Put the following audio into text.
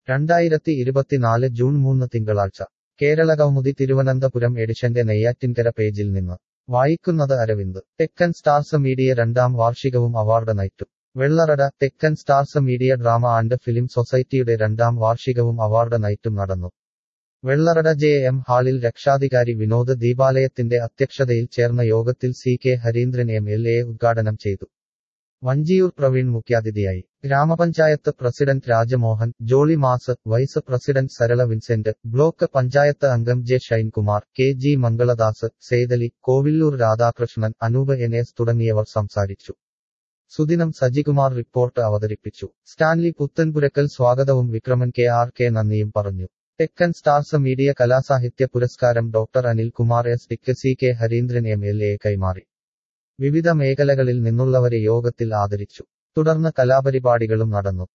രണ്ടായിരത്തി ഇരുപത്തിനാല് ജൂൺ മൂന്ന് തിങ്കളാഴ്ച കേരള കൗമുദി തിരുവനന്തപുരം എഡിഷന്റെ നെയ്യാറ്റിൻകര പേജിൽ നിന്ന് വായിക്കുന്നത് അരവിന്ദ് തെക്കൻ സ്റ്റാർസ് മീഡിയ രണ്ടാം വാർഷികവും അവാർഡ് നൈറ്റും Vellarada Thekkan stars media drama and film സൊസൈറ്റിയുടെ രണ്ടാം വാർഷികവും അവാർഡ് നൈറ്റും നടന്നു വെള്ളറട ജെ എം ഹാളിൽ രക്ഷാധികാരി വിനോദ് ദീപാലയത്തിന്റെ അധ്യക്ഷതയിൽ ചേർന്ന യോഗത്തിൽ C K Hareendran M L A ഉദ്ഘാടനം ചെയ്തു വഞ്ചിയൂർ പ്രവീൺ മുഖ്യാതിഥിയായി ഗ്രാമപഞ്ചായത്ത് പ്രസിഡന്റ് രാജമോഹൻ ജോളി മാസ് vice president Sarala Vincent block panchayat അംഗം J Shinekumar K G Mangaladas Sethali Kovilloor Radhakrishnan Anoop N S തുടങ്ങിയവർ സംസാരിച്ചു സുദിനം സജികുമാർ റിപ്പോർട്ട് അവതരിപ്പിച്ചു സ്റ്റാൻലി പുത്തൻപുരക്കൽ സ്വാഗതവും വിക്രമൻ കെ ആർ കെ നന്ദിയും പറഞ്ഞു തെക്കൻ സ്റ്റാർസ് മീഡിയ കലാസാഹിത്യ പുരസ്കാരം ഡോക്ടർ അനിൽ കുമാർ എസ് ഡിക്ക് C K Hareendran M L A കൈമാറി വിവിധ മേഖലകളിൽ നിന്നുള്ളവരെ യോഗത്തിൽ ആദരിച്ചു തുടർന്ന് കലാപരിപാടികളും നടന്നു